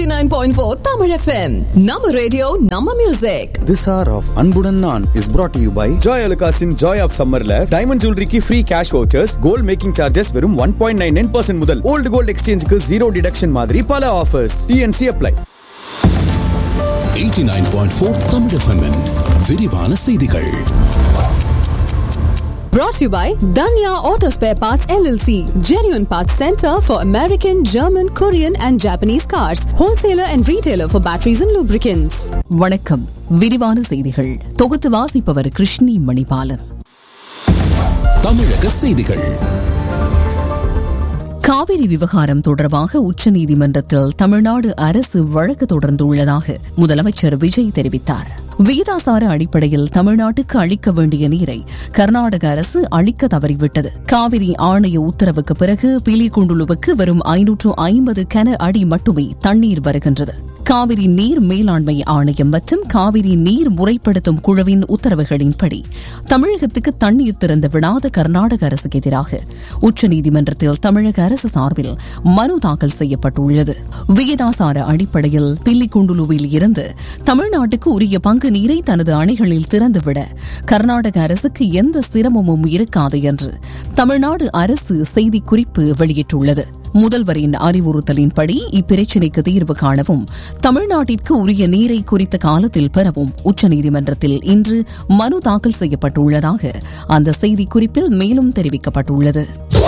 89.4 Tamil FM. Nama radio, Nama music. This hour of அன்புடன் நான் is brought to you by Joy அலுகாஸின் joy of சம்மர்ல diamond ஜுவல்லரிக்கு free cash vouchers gold making charges வெறும் one point nine nine percent முதல் old gold எக்ஸ்சேஞ்சுக்கு zero deduction மாதிரி பல offers TNC apply 89.4 Tamil FM -இன் விரிவான செய்திகள் Brought to you by Danya Auto Spare Parts LLC. Genuine Parts Center for American, German, Korean and Japanese cars. Wholesaler and retailer for batteries and lubricants. வணக்கம் விரிவான செய்திகள் தொகுத்து வாசிப்பவர் கிருஷ்ணி மணிபாலன் தமிழக செய்திகள் காவிரி விவகாரம் தொடர்பாக உச்சநீதிமன்றத்தில் தமிழ்நாடு அரசு வழக்கு தொடர்ந்துள்ளதாக முதலமைச்சர் விஜய் தெரிவித்தார் விகிதாசார அடிப்படையில் தமிழ்நாட்டுக்கு அளிக்க வேண்டிய நீரை கர்நாடக அரசு அளிக்க தவறிவிட்டது காவிரி ஆணைய உத்தரவுக்கு பிறகு பீலிகுண்டுலுவுக்கு வெறும் ஐநூற்று ஐம்பது கன அடி மட்டுமே தண்ணீர் வருகின்றது காவிரி நீர் மேலாண்மை ஆணையம் மற்றும் காவிரி நீர் முறைப்படுத்தும் குழுவின் உத்தரவுகளின்படி தமிழகத்துக்கு தண்ணீர் திறந்து விடாத கர்நாடக அரசுக்கு எதிராக உச்சநீதிமன்றத்தில் தமிழக அரசு சார்பில் மனு தாக்கல் செய்யப்பட்டுள்ளது விகிதாசார அடிப்படையில் பில்லிகுண்டுலுவில் இருந்து தமிழ்நாட்டுக்கு உரிய பங்கு நீரை தனது அணைகளில் திறந்துவிட கர்நாடக அரசுக்கு எந்த சிரமமும் இருக்காது என்று தமிழ்நாடு அரசு செய்திக்குறிப்பு வெளியிட்டுள்ளது முதல்வரின் அறிவுறுத்தலின்படி இப்பிரச்சினைக்கு தீர்வு காணவும் தமிழ்நாட்டிற்கு உரிய நீரை குறித்த காலத்தில் பெறவும் உச்சநீதிமன்றத்தில் இன்று மனு தாக்கல் செய்யப்பட்டுள்ளதாக அந்த செய்திக்குறிப்பில் மேலும் தெரிவிக்கப்பட்டுள்ளது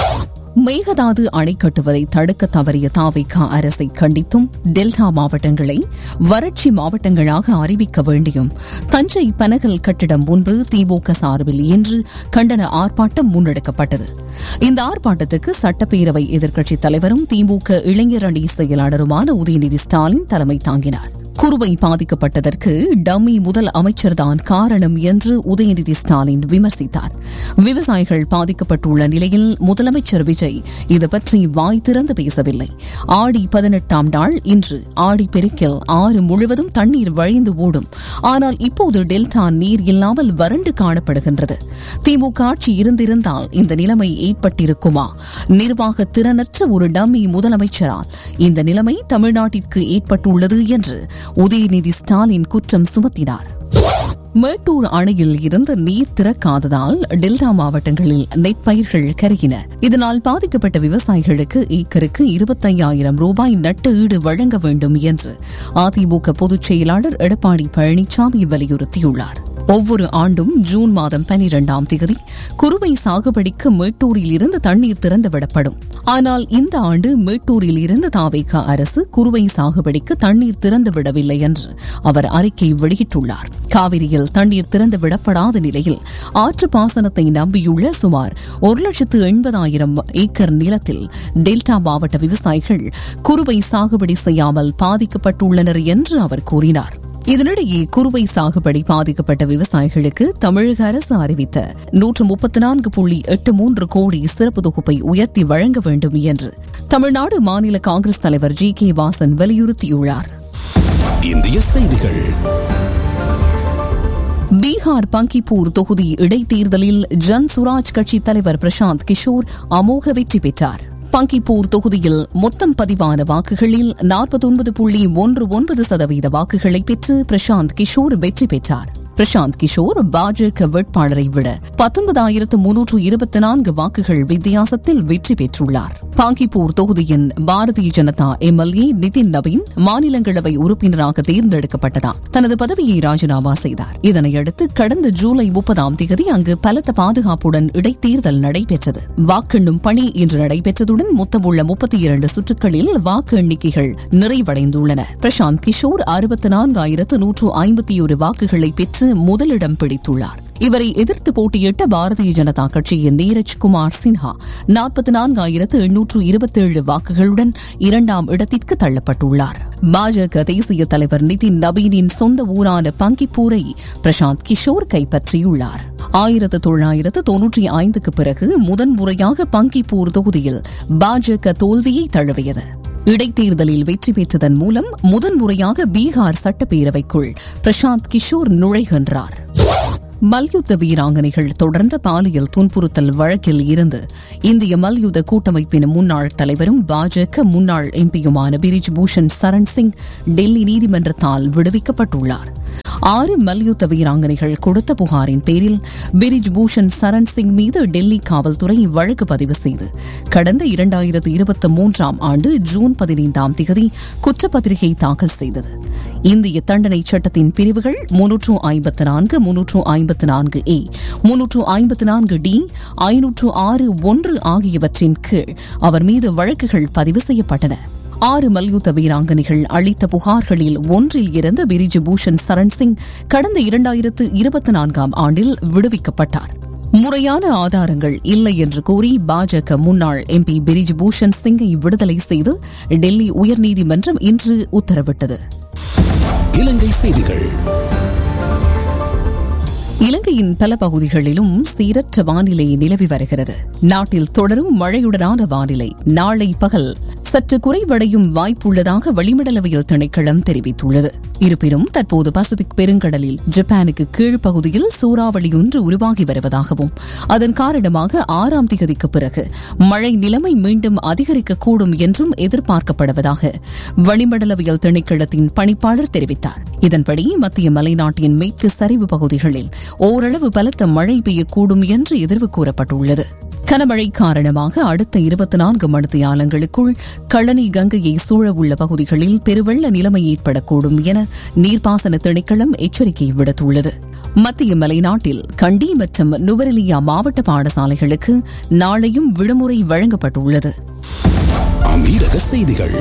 மேகதாது அணை கட்டுவதை தடுக்க தவறிய தாவிகா அரசை கண்டித்தும் டெல்டா மாவட்டங்களை வறட்சி மாவட்டங்களாக அறிவிக்க வேண்டியும் தஞ்சை பனகல் கட்டிடம் முன்பு திமுக சார்பில் இன்று கண்டன ஆர்ப்பாட்டம் முன்னெடுக்கப்பட்டது இந்த ஆர்ப்பாட்டத்துக்கு சட்டப்பேரவை எதிர்க்கட்சித் தலைவரும் திமுக இளைஞர் அணி செயலாளருமான உதயநிதி ஸ்டாலின் தலைமை தாங்கினார் குறுவை பாதிக்கப்பட்டதற்கு டம்மி முதல் அமைச்சர்தான் காரணம் என்று உதயநிதி ஸ்டாலின் விமர்சித்தார் விவசாயிகள் பாதிக்கப்பட்டுள்ள நிலையில் முதலமைச்சர் விஜய் இது பற்றி வாய் திறந்து பேசவில்லை ஆடி பதினெட்டாம் நாள் இன்று ஆடி பெருக்கில் ஆறு முழுவதும் தண்ணீர் வழிந்து ஓடும் ஆனால் இப்போது டெல்டா நீர் இல்லாமல் வறண்டு காணப்படுகின்றது திமுக ஆட்சி இருந்திருந்தால் இந்த நிலைமை ஏற்பட்டிருக்குமா நிர்வாக திறனற்ற ஒரு டம்மி முதலமைச்சரால் இந்த நிலைமை தமிழ்நாட்டிற்கு ஏற்பட்டுள்ளது என்று உதயநிதி ஸ்டாலின் குற்றம் சுமத்தினார் மேட்டூர் அணையில் இருந்து நீர் திறக்காததால் டெல்டா மாவட்டங்களில் நெற்பயிர்கள் கருகின இதனால் பாதிக்கப்பட்ட விவசாயிகளுக்கு ஏக்கருக்கு இருபத்தையாயிரம் ரூபாய் நட்டு ஈடு வழங்க வேண்டும் என்று அதிமுக பொதுச் செயலாளர் எடப்பாடி பழனிசாமி வலியுறுத்தியுள்ளார் ஒவ்வொரு ஆண்டும் ஜூன் மாதம் பனிரெண்டாம் தேதி குறுவை சாகுபடிக்கு மேட்டூரில் இருந்து தண்ணீர் திறந்துவிடப்படும் ஆனால் இந்த ஆண்டு மேட்டூரில் இருந்து தாவேகா அரசு குறுவை சாகுபடிக்கு தண்ணீர் திறந்துவிடவில்லை என்று அவர் அறிக்கை வெளியிட்டுள்ளார் காவிரியில் தண்ணீர் திறந்து விடப்படாத நிலையில் ஆற்று பாசனத்தை நம்பியுள்ள சுமார் ஒரு லட்சத்து எண்பதாயிரம் ஏக்கர் நிலத்தில் டெல்டா மாவட்ட விவசாயிகள் குறுவை சாகுபடி செய்யாமல் பாதிக்கப்பட்டுள்ளனர் என்று அவர் கூறினார் இதனிடையே குறுவை சாகுபடி பாதிக்கப்பட்ட விவசாயிகளுக்கு தமிழக அரசு அறிவித்த நூற்று முப்பத்தி நான்கு புள்ளி எட்டு மூன்று கோடி சிறப்பு தொகுப்பை உயர்த்தி வழங்க வேண்டும் என்று தமிழ்நாடு மாநில காங்கிரஸ் தலைவர் ஜி கே வாசன் வலியுறுத்தியுள்ளார் இந்திய செய்திகள் பீகார் பங்கிப்பூர் தொகுதி இடைத்தேர்தலில் ஜன் சுராஜ் கட்சி தலைவர் பிரசாந்த் கிஷோர் அமோக வெற்றி பெற்றார் பங்கிப்பூர் தொகுதியில் மொத்தம் பதிவான வாக்குகளில் நாற்பத்தொன்பது புள்ளி ஒன்று ஒன்பது சதவீத வாக்குகளை பெற்று பிரசாந்த் கிஷோர் வெற்றி பெற்றார் பிரசாந்த் கிஷோர் பாஜக வேட்பாளரை விட பத்தொன்பதாயிரத்து முன்னூற்று இருபத்தி நான்கு வாக்குகள் வித்தியாசத்தில் வெற்றி பெற்றுள்ளார் பாங்கிப்பூர் தொகுதியின் பாரதிய ஜனதா எம்எல்ஏ நிதின் நவீன் மாநிலங்களவை உறுப்பினராக தேர்ந்தெடுக்கப்பட்டதால் தனது பதவியை ராஜினாமா செய்தார் இதனையடுத்து கடந்த ஜூலை முப்பதாம் தேதி அங்கு பலத்த பாதுகாப்புடன் இடைத்தேர்தல் நடைபெற்றது வாக்கெண்ணும் பணி இன்று நடைபெற்றதுடன் மொத்தமுள்ள முப்பத்தி இரண்டு சுற்றுகளில் வாக்கு எண்ணிக்கைகள் நிறைவடைந்துள்ளன பிரசாந்த் கிஷோர் அறுபத்தி நான்காயிரத்து நூற்று ஐம்பத்தி ஒரு வாக்குகளை பெற்று முதலிடம் பிடித்துள்ளார் இவரை எதிர்த்து போட்டியிட்ட பாரதிய ஜனதா கட்சியின் நீரஜ் குமார் சின்ஹா நாற்பத்தி நான்காயிரத்து எண்ணூற்று இருபத்தேழு வாக்குகளுடன் இரண்டாம் இடத்திற்கு தள்ளப்பட்டுள்ளார் பாஜக தேசிய தலைவர் நிதின் நபீனின் சொந்த ஊரான பங்கிப்பூரை பிரசாந்த் கிஷோர் கைப்பற்றியுள்ளார் ஆயிரத்து தொள்ளாயிரத்து தொன்னூற்றி ஐந்துக்கு பிறகு முதன்முறையாக பங்கிப்பூர் தொகுதியில் பாஜக தோல்வியை தழுவியது இடைத்தேர்தலில் வெற்றி பெற்றதன் மூலம் முதன்முறையாக பீகார் சட்டப்பேரவைக்குள் பிரசாந்த் கிஷோர் நுழைகின்றார் மல்யுத்த வீராங்கனைகள் தொடர்ந்த பாலியல் துன்புறுத்தல் வழக்கில் இருந்து இந்திய மல்யுத்த கூட்டமைப்பின் முன்னாள் தலைவரும் பாஜக முன்னாள் எம்பியுமான பிரிஜ் பூஷன் சரண் சிங் டெல்லி நீதிமன்றத்தால் விடுவிக்கப்பட்டுள்ளார் ஆறு மல்யுத்த வீராங்கனைகள் கொடுத்த புகாரின் பேரில் பிரிஜ் பூஷன் சரண் சிங் மீது டெல்லி காவல்துறை வழக்கு பதிவு செய்து கடந்த இரண்டாயிரத்து இருபத்தி மூன்றாம் ஆண்டு ஜூன் பதினைந்தாம் தேதி குற்றப்பத்திரிகை தாக்கல் செய்தது இந்திய தண்டனை சட்டத்தின் பிரிவுகள் முன்னூற்று ஐம்பத்து நான்கு முன்னூற்று ஐம்பத்து நான்கு ஏ முன்னூற்று ஐம்பத்து நான்கு டி ஐநூற்று ஆறு ஒன்று ஆகியவற்றின் கீழ் அவர் மீது வழக்குகள் பதிவு செய்யப்பட்டன ஆறு மல்யுத்த வீராங்கனைகள் அளித்த புகார்களில் ஒன்றில் இருந்து பிரிஜு பூஷன் சரண் சிங் கடந்த இரண்டாயிரத்து இருபத்தி நான்காம் ஆண்டில் விடுவிக்கப்பட்டார் முறையான ஆதாரங்கள் இல்லை என்று கூறி பாஜக முன்னாள் எம்பி பிரிஜ் பூஷன் சிங்கை விடுதலை செய்து டெல்லி உயர்நீதிமன்றம் இன்று உத்தரவிட்டது இலங்கை செய்திகள் இலங்கையின் பல பகுதிகளிலும் சீரற்ற வானிலை நிலவி வருகிறது நாட்டில் தொடரும் மழையுடனான வானிலை நாளை பகல் சற்று குறைவடையும் வாய்ப்புள்ளதாக வளிமண்டலவியல் திணைக்களம் தெரிவித்துள்ளது இருப்பினும் தற்போது பசிபிக் பெருங்கடலில் ஜப்பானுக்கு கீழ்ப்பகுதியில் சூறாவளி ஒன்று உருவாகி வருவதாகவும் அதன் காரணமாக ஆறாம் திகதிக்கு பிறகு மழை நிலைமை மீண்டும் அதிகரிக்கக்கூடும் என்றும் எதிர்பார்க்கப்படுவதாக வளிமண்டலவியல் திணைக்களத்தின் பணிப்பாளர் தெரிவித்தார் இதன்படி மத்திய மலைநாட்டின் மேற்கு சரிவு பகுதிகளில் ஓரளவு பலத்த மழை பெய்யக்கூடும் என்று எதிர்வு கூறப்பட்டுள்ளது கனமழை காரணமாக அடுத்த இருபத்தி நான்கு மணித்தியாலங்களுக்குள் கழனி கங்கையை சூழவுள்ள பகுதிகளில் பெருவெள்ள நிலைமை ஏற்படக்கூடும் என நீர்ப்பாசன திணைக்களம் எச்சரிக்கை விடுத்துள்ளது மத்திய மலைநாட்டில் கண்டி மற்றும் நுவரெலியா மாவட்ட பாடசாலைகளுக்கு நாளையும் விடுமுறை வழங்கப்பட்டுள்ளது அமீரக செய்திகள்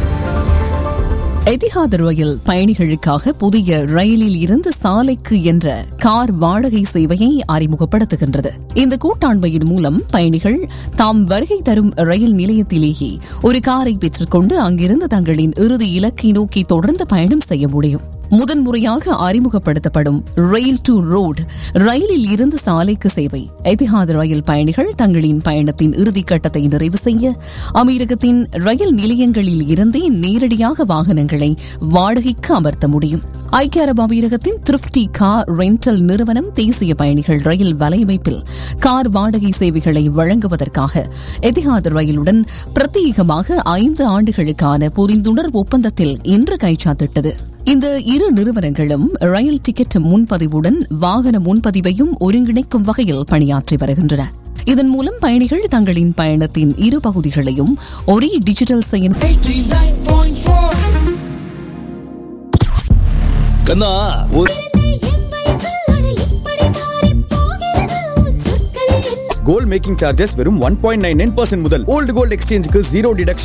எதிஹாத் ரயில் பயணிகளுக்காக புதிய ரயிலில் இருந்து சாலைக்கு என்ற கார் வாடகை சேவையை அறிமுகப்படுத்துகின்றது இந்த கூட்டாண்மையின் மூலம் பயணிகள் தாம் வருகை தரும் ரயில் நிலையத்திலேயே ஒரு காரை பெற்றுக்கொண்டு அங்கிருந்து தங்களின் இறுதி இலக்கை நோக்கி தொடர்ந்து பயணம் செய்ய முடியும் முதன்முறையாக அறிமுகப்படுத்தப்படும் ரயில் டு ரோடு ரயிலில் இருந்து சாலைக்கு சேவை எதிஹாத் ரயில் பயணிகள் தங்களின் பயணத்தின் இறுதி கட்டத்தை நிறைவு செய்ய அமீரகத்தின் ரயில் நிலையங்களில் இருந்தே நேரடியாக வாகனங்களை வாடகைக்கு அமர்த்த முடியும் ஐக்கிய அரபு அமீரகத்தின் திருப்டி கார் ரெண்டல் நிறுவனம் தேசிய பயணிகள் ரயில் வலையமைப்பில் கார் வாடகை சேவைகளை வழங்குவதற்காக எதிஹாத் ரயிலுடன் பிரத்யேகமாக ஐந்து ஆண்டுகளுக்கான புரிந்துணர்வு ஒப்பந்தத்தில் இன்று கைச்சாத்திட்டது இந்த இரு நிறுவனங்களும் ரயில் டிக்கெட் முன்பதிவுடன் வாகன முன்பதிவையும் ஒருங்கிணைக்கும் வகையில் பணியாற்றி வருகின்றன இதன் மூலம் பயணிகள் தங்களின் பயணத்தின் இரு பகுதிகளையும் ஒரே டிஜிட்டல் செயல் கண்ணா ஒரு கோல்ட் மேக்கிங் சார்ஜஸ் வெறும் one point nine nine percent முதல் ஓல்டு கோல்ட் எக்ஸ்சேஞ்சுக்கு ஜீரோ டிடக்ஷன்